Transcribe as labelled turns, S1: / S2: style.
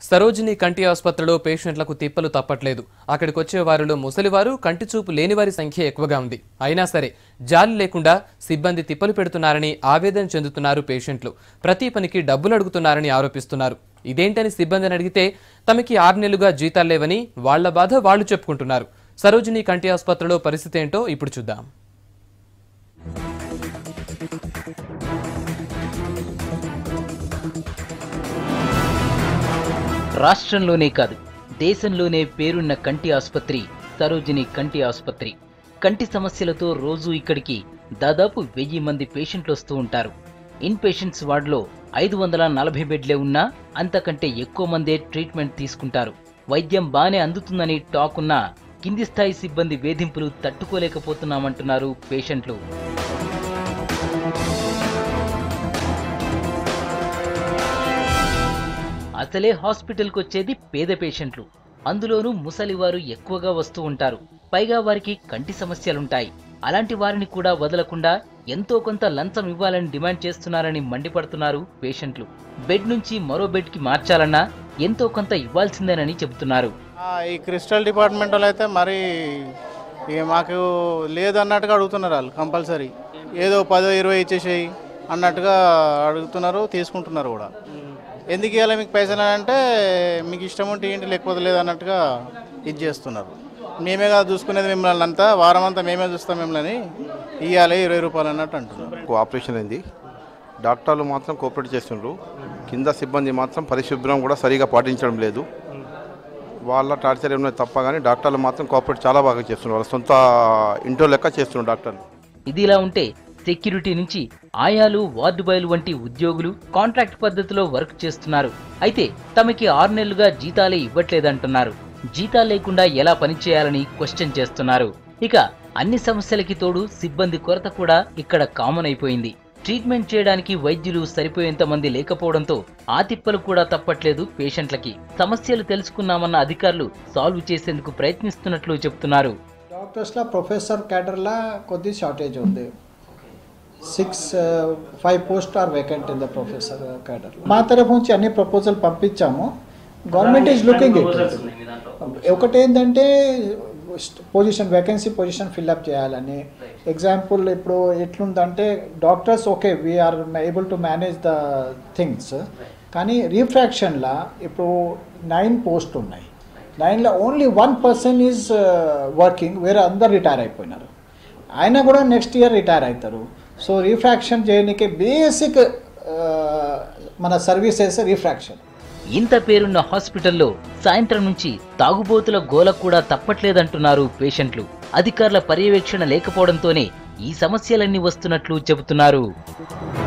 S1: సరోజిని కంటి ఆసుపత్రిలో పేషెంట్లకు తిప్పలు తప్పట్లేదు అక్కడికి వచ్చే వారిలో ముసలివారు కంటి చూపు లేనివారి సంఖ్య ఎక్కువగా ఉంది అయినా సరే జాలి లేకుండా సిబ్బంది తిప్పలు పెడుతున్నారని ఆవేదన చెందుతున్నారు పేషెంట్లు ప్రతి పనికి డబ్బులు అడుగుతున్నారని ఆరోపిస్తున్నారు ఇదేంటని సిబ్బందిని అడిగితే తమకి ఆరు నెలలుగా జీతాలు లేవని వాళ్ల బాధ వాళ్ళు చెప్పుకుంటున్నారు సరోజిని కంటి ఆసుపత్రిలో పరిస్థితి ఏంటో ఇప్పుడు చూద్దాం
S2: రాష్ట్రంలోనే కాదు దేశంలోనే పేరున్న కంటి ఆసుపత్రి సరోజిని కంటి ఆసుపత్రి కంటి సమస్యలతో రోజు ఇక్కడికి దాదాపు వెయ్యి మంది పేషెంట్లు వస్తూ ఉంటారు ఇన్ పేషెంట్స్ వార్డులో ఐదు వందల నలభై బెడ్లే ఉన్నా అంతకంటే ఎక్కువ మందే ట్రీట్మెంట్ తీసుకుంటారు వైద్యం బానే అందుతుందని టాక్ ఉన్నా కింది స్థాయి సిబ్బంది వేధింపులు తట్టుకోలేకపోతున్నామంటున్నారు పేషెంట్లు అసలే హాస్పిటల్కి వచ్చేది పేద పేషెంట్లు అందులోనూ ముసలివారు ఎక్కువగా వస్తూ ఉంటారు పైగా వారికి కంటి సమస్యలుంటాయి అలాంటి వారిని కూడా వదలకుండా ఎంతో కొంత లంచం ఇవ్వాలని డిమాండ్ చేస్తున్నారని మండిపడుతున్నారు పేషెంట్లు బెడ్ నుంచి మరో బెడ్కి మార్చాలన్నా ఎంతో కొంత ఇవ్వాల్సిందేనని చెబుతున్నారు
S3: ఆ, ఈ క్రిస్టల్ డిపార్ట్మెంట్ వాళ్ళు అయితే మరి ఇక మాకు లేదు అన్నట్టుగా అడుగుతున్నారు వాళ్ళు కంపల్సరీ ఏదో పదో ఇరవై ఇచ్చేసేయి అన్నట్టుగా అడుగుతున్నారు తీసుకుంటున్నారు కూడా ఎందుకు ఇవ్వాలి మీకు పైసలు అని అంటే మీకు ఇష్టం ఉంటే ఏంటి లేకపోతే లేదు అన్నట్టుగా ఇది చేస్తున్నారు మేమే కాదు చూసుకునేది మిమ్మల్ని అంతా వారం అంతా మేమే చూస్తాం మిమ్మల్ని ఇవ్వాలి ఇరవై రూపాయలు అన్నట్టు అంటున్నారు
S4: నాకు ఆపరేషన్ అయింది డాక్టర్లు మాత్రం కోఆపరేట్ చేస్తుండ్రు కింద సిబ్బంది మాత్రం పరిశుభ్రం కూడా సరిగా పాటించడం లేదు వాళ్ళ టార్చర్ ఏమైనా తప్ప కానీ డాక్టర్లు మాత్రం కోఆపరేట్ చాలా బాగా చేస్తున్నారు వాళ్ళ సొంత ఇంటో లెక్క చేస్తున్నారు డాక్టర్లు
S2: ఇది ఇలా ఉంటే సెక్యూరిటీ నుంచి ఆయాలు వార్డు బాయ్లు వంటి ఉద్యోగులు కాంట్రాక్ట్ పద్ధతిలో వర్క్ చేస్తున్నారు అయితే తమకి ఆరు నెలలుగా జీతాలే ఇవ్వట్లేదంటున్నారు జీతాలు లేకుండా ఎలా పనిచేయాలని క్వశ్చన్ చేస్తున్నారు ఇక అన్ని సమస్యలకి తోడు సిబ్బంది కొరత కూడా ఇక్కడ కామన్ అయిపోయింది ట్రీట్మెంట్ చేయడానికి వైద్యులు సరిపోయేంత మంది లేకపోవడంతో ఆ తిప్పలు కూడా తప్పట్లేదు పేషెంట్లకి సమస్యలు తెలుసుకున్నామన్న అధికారులు సాల్వ్ చేసేందుకు ప్రయత్నిస్తున్నట్లు చెప్తున్నారు
S5: డాక్టర్స్లో ప్రొఫెసర్ క్యాడర్లా కొద్ది షార్టేజ్ ఉంది six five post are vacant in the professor cadre మా తరఫు నుంచి అన్ని ప్రపోజల్ పంపించాము గవర్నమెంట్ ఈజ్ లుకింగ్ ఇట్ ఒకటి ఏంటంటే పొజిషన్ వేకెన్సీ పొజిషన్ ఫిల్అప్ చేయాలని ఎగ్జాంపుల్ ఇప్పుడు ఎట్లుందంటే doctors okay we are able to manage the things కానీ రీఫ్రాక్షన్లా ఇప్పుడు నైన్ పోస్ట్ ఉన్నాయి నైన్లో only one person is working వేరే అందరు రిటైర్ అయిపోయినారు ఆయన కూడా నెక్స్ట్ ఇయర్ రిటైర్ అవుతారు సో రీఫ్రాక్షన్ చేయడానికి బేసిక్ మన సర్వీసెస్ రీఫ్రాక్షన్
S2: ఇంత పేరున్న హాస్పిటల్లో సాయంత్రం నుంచి తాగుబోతుల గోల కూడా తప్పట్లేదంటున్నారు పేషెంట్లు అధికారుల పర్యవేక్షణ లేకపోవడంతోనే ఈ సమస్యలన్నీ వస్తున్నట్లు చెబుతున్నారు